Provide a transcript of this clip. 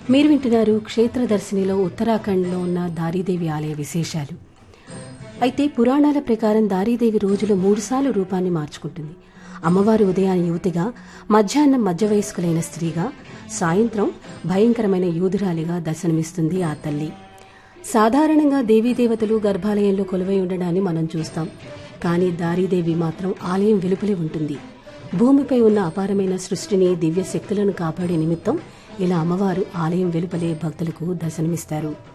మీరు వింటున్నారు క్షేత్రదర్శినిలో ఉత్తరాఖండ్లో ఉన్న దారీదేవి ఆలయ విశేషాలు అయితే పురాణాల ప్రకారం దారీదేవి రోజులో మూడుసార్లు రూపాన్ని మార్చుకుంటుంది అమ్మవారు ఉదయాన్ని యువతిగా మధ్యాహ్నం మధ్య వయస్కులైన స్త్రీగా సాయంత్రం భయంకరమైన యూదురాలిగా దర్శనమిస్తుంది ఆ తల్లి సాధారణంగా దేవీదేవతలు గర్భాలయంలో కొలువై ఉండడాన్ని మనం చూస్తాం కానీ దారీదేవి మాత్రం ఆలయం వెలుపలే ఉంటుంది భూమిపై ఉన్న అపారమైన సృష్టిని దివ్య శక్తులను కాపాడే నిమిత్తం ఇలా అమ్మవారు ఆలయం వెలుపలే భక్తులకు దర్శనమిస్తారు